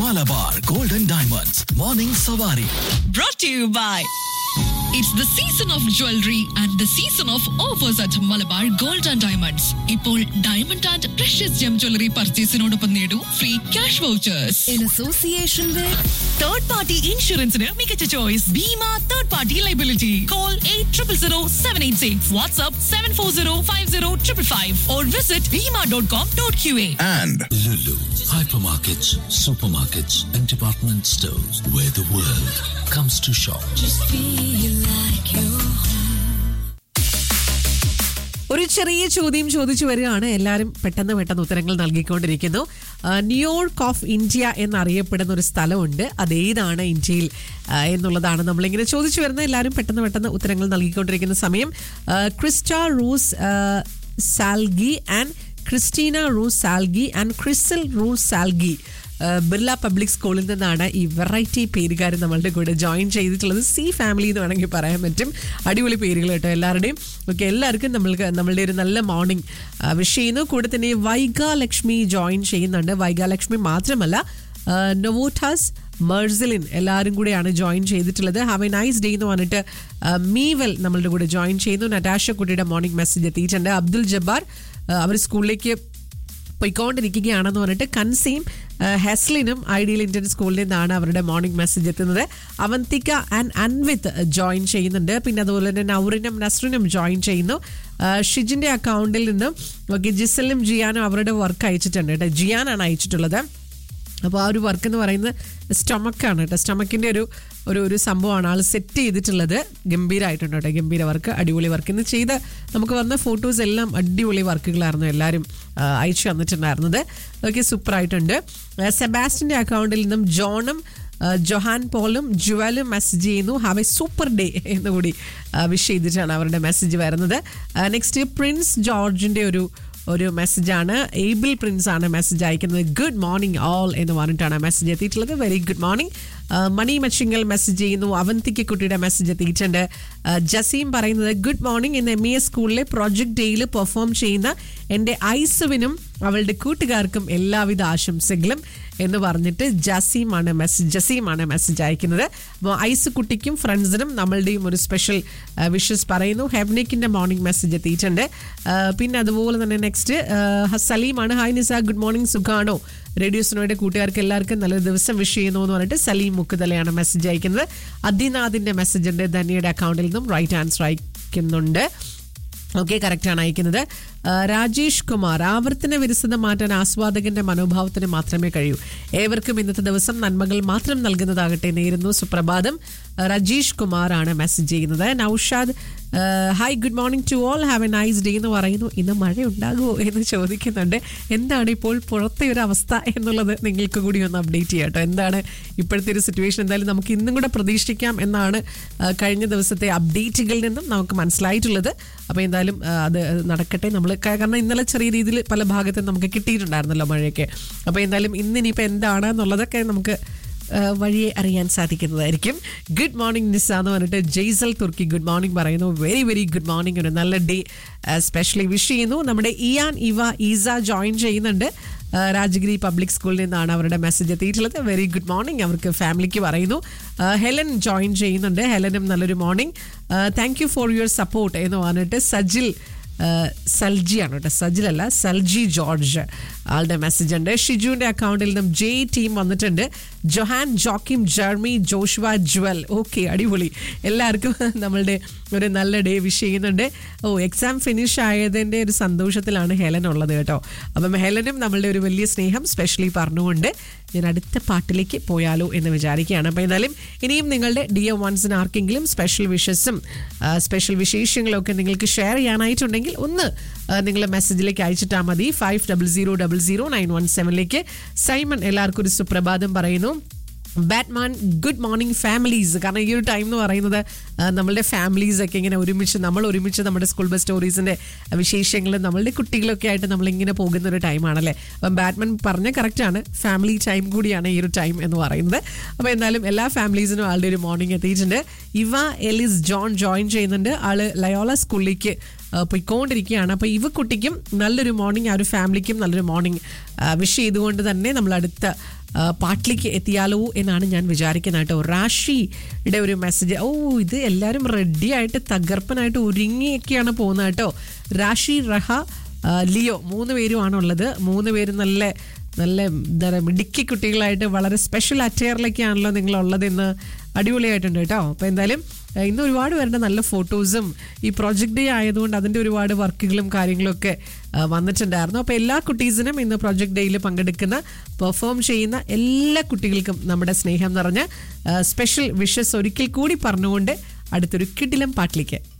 Malabar golden diamonds morning സവാരി brought to you by It's the season of jewelry and the season of offers at Malabar Gold and Diamonds. ഇപ്പോൾ diamond and precious gem jewellery പർച്ചേസിനോടൊപ്പം നേടൂ free cash vouchers in association with third party ഇൻഷുറൻസിന് മികച്ച choice Bhima third party liability call eight triple zero seven eight six WhatsApp seven four zero five zero triple five or visit Bhima dot com dot Q A and Lulu, hypermarkets, supermarkets, and department stores where the world comes to shop. ഒരു ചെറിയ ചോദ്യം ചോദിച്ചു വരികയാണ് എല്ലാവരും പെട്ടെന്ന് പെട്ടെന്ന് ഉത്തരങ്ങൾ നൽകിക്കൊണ്ടിരിക്കുന്നു ആ, ന്യൂയോർക്ക് ഓഫ് ഇന്ത്യ എന്നറിയപ്പെടുന്ന ഒരു സ്ഥലമുണ്ട് അതേതാണ് ഇന്ത്യയിൽ ആ, എന്നുള്ളതാണ് നമ്മളിങ്ങനെ ചോദിച്ചു വരുന്നത് എല്ലാവരും പെട്ടെന്ന് പെട്ടെന്ന് ഉത്തരങ്ങൾ നൽകിക്കൊണ്ടിരിക്കുന്ന സമയം ആ, ക്രിസ്റ്റ റൂസ് ആ, Salgi and Christina Roos Salgi and Crisal Roos Salgi ഏഹ് ബിർള പബ്ലിക് സ്കൂളിൽ നിന്നാണ് ഈ വെറൈറ്റി പേരുകാർ നമ്മളുടെ കൂടെ ജോയിൻ ചെയ്തിട്ടുള്ളത് സി ഫാമിലി എന്ന് വേണമെങ്കിൽ പറയാൻ പറ്റും അടിപൊളി പേരുകൾ കേട്ടോ എല്ലാവരുടെയും ഓക്കെ എല്ലാവർക്കും നമ്മൾക്ക് നമ്മളുടെ ഒരു നല്ല മോർണിംഗ് വിഷ് ചെയ്യുന്നു കൂടെ തന്നെ വൈഗാലക്ഷ്മി ജോയിൻ ചെയ്യുന്നുണ്ട് വൈഗാലക്ഷ്മി മാത്രമല്ല നൊവോട്ടാസ് മെർസിലിൻ എല്ലാവരും കൂടെയാണ് ജോയിൻ ചെയ്തിട്ടുള്ളത് ഹാവ് എ നൈസ് ഡേ എന്ന് പറഞ്ഞിട്ട് ആ, മീവൽ നമ്മളുടെ കൂടെ ജോയിൻ ചെയ്യുന്നു നറ്റാഷ കുട്ടിയുടെ മോർണിംഗ് മെസ്സേജ് എത്തിയിട്ടുണ്ട് അബ്ദുൽ ജബ്ബാർ അവർ സ്കൂളിലേക്ക് പോയിക്കൊണ്ടിരിക്കുകയാണെന്ന് പറഞ്ഞിട്ട് കൻസീം ആ, ഹെസ്ലിനും ഐഡിയൽ ഇന്ത്യൻ സ്കൂളിൽ നിന്നാണ് അവരുടെ മോർണിംഗ് മെസ്സേജ് എത്തുന്നത് അവന്തിക ആൻഡ് അൻവിത്ത് ജോയിൻ ചെയ്യുന്നുണ്ട് പിന്നെ അതുപോലെ തന്നെ നൗറിനും നസ്റിനും ജോയിൻ ചെയ്യുന്നു ആ, ഷിജിന്റെ അക്കൗണ്ടിൽ നിന്നും ഓക്കെ ജിസലും ജിയാനും അവരുടെ വർക്ക് അയച്ചിട്ടുണ്ട് കേട്ടോ ജിയാനാണ് അയച്ചിട്ടുള്ളത് അപ്പോൾ ആ ഒരു വർക്ക് എന്ന് പറയുന്നത് സ്റ്റൊമക്കാണ് കേട്ടോ സ്റ്റൊമക്കിൻ്റെ ഒരു ഒരു ഒരു സംഭവമാണ് ആൾ സെറ്റ് ചെയ്തിട്ടുള്ളത് ഗംഭീരമായിട്ടുണ്ട് കേട്ടോ ഗംഭീര വർക്ക് അടിപൊളി വർക്ക് ഇന്ന് ചെയ്ത നമുക്ക് വന്ന ഫോട്ടോസ് എല്ലാം അടിപൊളി വർക്കുകളായിരുന്നു എല്ലാവരും ആ, അയച്ചു തന്നിട്ടുണ്ടായിരുന്നത് ഓക്കെ സൂപ്പറായിട്ടുണ്ട് സെബാസ്റ്റിൻ്റെ അക്കൗണ്ടിൽ നിന്നും ജോണും ആ, ജൊഹാൻ പോളും ജുവലും മെസ്സേജ് ചെയ്യുന്നു ഹാവ് എ സൂപ്പർ ഡേ എന്ന് കൂടി വിഷ് ചെയ്തിട്ടാണ് അവരുടെ മെസ്സേജ് വരുന്നത് നെക്സ്റ്റ് പ്രിൻസ് ജോർജിൻ്റെ ഒരു ഒരു മെസ്സേജാണ് ഏബിൾ പ്രിൻസ് ആണ് മെസ്സേജ് അയക്കുന്നത് ഗുഡ് മോർണിംഗ് ഓൾ എന്ന് പറഞ്ഞിട്ടാണ് മെസ്സേജ് എത്തിയിട്ടുള്ളത് very good morning Mani Machingal message ചെയ്യുന്നു അവന്തിക്ക് കുട്ടിയുടെ മെസ്സേജ് എത്തിയിട്ടുണ്ട് ആ, ജസീം പറയുന്നത് ഗുഡ് മോർണിംഗ് ഇന്ന് എം ഇ എസ് സ്കൂളിലെ പ്രോജക്ട് ഡേയിൽ പെർഫോം ചെയ്യുന്ന എൻ്റെ ഐസുവിനും അവളുടെ കൂട്ടുകാർക്കും എല്ലാവിധ ആശംസകളും എന്ന് പറഞ്ഞിട്ട് ജസീമാണ് മെസ്സേജ് ജസീമാണ് മെസ്സേജ് അയക്കുന്നത് അപ്പോൾ ഐസ് കുട്ടിക്കും ഫ്രണ്ട്സിനും നമ്മളുടെയും ഒരു സ്പെഷ്യൽ വിഷസ് പറയുന്നു ഹെബ്നിക്കിൻ്റെ മോർണിംഗ് മെസ്സേജ് എത്തിയിട്ടുണ്ട് ആ, പിന്നെ അതുപോലെ തന്നെ നെക്സ്റ്റ് സലീമാണ് ഹായ് നിസ ഗുഡ് മോർണിംഗ് സുഖാണോ റേഡിയോ സുനോയുടെ കൂട്ടുകാർക്ക് എല്ലാവർക്കും നല്ലൊരു ദിവസം വിഷ് ചെയ്യുന്നു എന്ന് പറഞ്ഞിട്ട് സലീം മുക്കുതലയാണ് മെസ്സേജ് അയക്കുന്നത് അദിനാഥിൻ്റെ മെസ്സേജ് ഉണ്ട് ധന്യയുടെ അക്കൗണ്ടിൽ നിന്നും റൈറ്റ് ആൻസർ അയക്കുന്നുണ്ട് ഓക്കെ കറക്റ്റാണ് അയക്കുന്നത് ആ, രാജേഷ് കുമാർ ആവർത്തന വിരസത മാറ്റാൻ ആസ്വാദകന്റെ മനോഭാവത്തിന് മാത്രമേ കഴിയൂ ഏവർക്കും ഇന്നത്തെ ദിവസം നന്മകൾ മാത്രം നൽകുന്നതാകട്ടെ നേരുന്നു സുപ്രഭാതം ആ, രജീഷ് കുമാറാണ് മെസ്സേജ് ചെയ്യുന്നത് Naushad hi good morning to all have a nice day എന്ന് പറയുന്നു ഇന്ന് മഴ ഉണ്ടാകുമോ എന്ന് ചോദിക്കുന്നുണ്ട് എന്താണ് ഇപ്പോൾ പുറത്തെ ഒരു അവസ്ഥ എന്നുള്ളത് നിങ്ങൾക്ക് കൂടി ഒന്ന് അപ്ഡേറ്റ് ചെയ്യാം കേട്ടോ എന്താണ് ഇപ്പോഴത്തെ ഒരു സിറ്റുവേഷൻ എന്തായാലും നമുക്ക് ഇന്നും കൂടെ പ്രതീക്ഷിക്കാം എന്നാണ് ആ, കഴിഞ്ഞ ദിവസത്തെ അപ്ഡേറ്റുകളിൽ നിന്നും നമുക്ക് മനസ്സിലായിട്ടുള്ളത് അപ്പോൾ എന്തായാലും ആ, അത് നടക്കട്ടെ നമ്മൾ കാരണം ഇന്നലെ ചെറിയ രീതിയിൽ പല ഭാഗത്തും നമുക്ക് കിട്ടിയിട്ടുണ്ടായിരുന്നല്ലോ മഴയൊക്കെ അപ്പോൾ എന്തായാലും ഇന്ന് ഇനിയിപ്പോൾ എന്താണ് എന്നുള്ളതൊക്കെ നമുക്ക് ആ, വഴിയെ അറിയാൻ സാധിക്കുന്നതായിരിക്കും ഗുഡ് മോർണിംഗ് നിസ എന്ന് പറഞ്ഞിട്ട് ജെയ്സൽ തുർക്കി ഗുഡ് മോർണിംഗ് പറയുന്നു വെരി വെരി ഗുഡ് മോർണിംഗ് ഒരു നല്ല ഡേ സ്പെഷ്യലി വിഷ് ചെയ്യുന്നു നമ്മുടെ ഇയാൻ ഇവ ഈസ ജോയിൻ ചെയ്യുന്നുണ്ട് ആ, രാജഗിരി പബ്ലിക് സ്കൂളിൽ നിന്നാണ് അവരുടെ മെസ്സേജ് എത്തിയിട്ടുള്ളത് വെരി ഗുഡ് മോർണിംഗ് അവർക്ക് ഫാമിലിക്ക് പറയുന്നു ആ, ഹെലൻ ജോയിൻ ചെയ്യുന്നുണ്ട് ഹെലനും നല്ലൊരു morning thank you for your support എന്ന് പറഞ്ഞിട്ട് സജിൽ ഏഹ് സൽജിയാണ് കേട്ടോ സജിലല്ല സൽജി ജോർജ് ആളുടെ മെസ്സേജ് ഉണ്ട് ഷിജുവിന്റെ അക്കൗണ്ടിൽ നിന്നും ജെ ടീം വന്നിട്ടുണ്ട് Johan Joachim Jeremy Joshua Jewel okay അടിപൊളി എല്ലാവർക്കും നമ്മളുടെ ഒരു നല്ല ഡേ വിഷ് ചെയ്യുന്നുണ്ട് ഓ എക്സാം ഫിനിഷ് ആയതിൻ്റെ ഒരു സന്തോഷത്തിലാണ് ഹെലൻ ഉള്ളത് കേട്ടോ അപ്പം ഹെലനും നമ്മളുടെ ഒരു വലിയ സ്നേഹം സ്പെഷ്യലി പറഞ്ഞുകൊണ്ട് ഞാൻ അടുത്ത പാട്ടിലേക്ക് പോയാലോ എന്ന് വിചാരിക്കുകയാണ് അപ്പോൾ എന്തായാലും ഇനിയും നിങ്ങളുടെ ഡി എം വൺസിന് ആർക്കെങ്കിലും സ്പെഷ്യൽ വിഷസും സ്പെഷ്യൽ വിശേഷങ്ങളും ഒക്കെ നിങ്ങൾക്ക് ഷെയർ ചെയ്യാനായിട്ടുണ്ടെങ്കിൽ ഒന്ന് നിങ്ങൾ മെസ്സേജിലേക്ക് അയച്ചിട്ടാൽ മതി five double zero double zero nine one സെവനിലേക്ക് സൈമൺ എല്ലാവർക്കും ഒരു സുപ്രഭാതം പറയുന്നു ബാറ്റ്മാൻ ഗുഡ് മോർണിംഗ് ഫാമിലീസ് കാരണം ഈ ഒരു ടൈം എന്ന് പറയുന്നത് ആ, നമ്മളുടെ ഫാമിലീസ് ഒക്കെ ഇങ്ങനെ ഒരുമിച്ച് നമ്മൾ ഒരുമിച്ച് നമ്മുടെ സ്കൂൾ ബസ് സ്റ്റോറീസിന്റെ വിശേഷങ്ങളും നമ്മളുടെ കുട്ടികളൊക്കെ ആയിട്ട് നമ്മളിങ്ങനെ പോകുന്ന ഒരു ടൈമാണല്ലേ അപ്പം ബാറ്റ്മാൻ പറഞ്ഞ കറക്റ്റാണ് ഫാമിലി ടൈം കൂടിയാണ് ഈ ഒരു ടൈം എന്ന് പറയുന്നത് അപ്പോൾ എന്തായാലും എല്ലാ ഫാമിലീസിനും ആളുടെ ഒരു മോർണിംഗ് എത്തിയിട്ടുണ്ട് ഇവ എലിസ് ജോൺ ജോയിൻ ചെയ്യുന്നുണ്ട് ആള് ലയോള സ്കൂളിലേക്ക് ആ, പോയിക്കൊണ്ടിരിക്കുകയാണ് അപ്പോൾ ഇവ കുട്ടിക്കും നല്ലൊരു മോർണിംഗ് ആ ഒരു ഫാമിലിക്കും നല്ലൊരു മോർണിംഗ് വിഷ് ചെയ്തുകൊണ്ട് തന്നെ നമ്മൾ അടുത്ത ആ, പാട്ടിലേക്ക് എത്തിയാലോ എന്നാണ് ഞാൻ വിചാരിക്കുന്നത് കേട്ടോ റാഷിയുടെ ഒരു മെസ്സേജ് ഓ ഇത് എല്ലാവരും റെഡി ആയിട്ട് തകർപ്പനായിട്ട് ഒരുങ്ങിയൊക്കെയാണ് പോകുന്നത് കേട്ടോ റാഷി റഹ ആ, ലിയോ മൂന്ന് പേരുമാണുള്ളത് മൂന്ന് പേരും നല്ല നല്ല എന്താ പറയുക മിടുക്കി കുട്ടികളായിട്ട് വളരെ സ്പെഷ്യൽ അറ്റയറിലൊക്കെയാണല്ലോ നിങ്ങളുള്ളത് ഇന്ന് അടിപൊളിയായിട്ടുണ്ട് കേട്ടോ അപ്പോൾ എന്തായാലും ആ, ഇന്ന് ഒരുപാട് പേരുടെ നല്ല ഫോട്ടോസും ഈ പ്രൊജക്ട് ഡേ ആയതുകൊണ്ട് അതിൻ്റെ ഒരുപാട് വർക്കുകളും കാര്യങ്ങളൊക്കെ ആ, വന്നിട്ടുണ്ടായിരുന്നു അപ്പോൾ എല്ലാ കുട്ടീസിനും ഇന്ന് പ്രൊജക്ട് ഡേയിൽ പങ്കെടുക്കുന്ന പെർഫോം ചെയ്യുന്ന എല്ലാ കുട്ടികൾക്കും നമ്മുടെ സ്നേഹം നിറഞ്ഞ സ്പെഷ്യൽ വിഷസ് ഒരിക്കൽ കൂടി പറഞ്ഞുകൊണ്ട് അടുത്തൊരു കിടിലം പാട്ടിലേക്ക്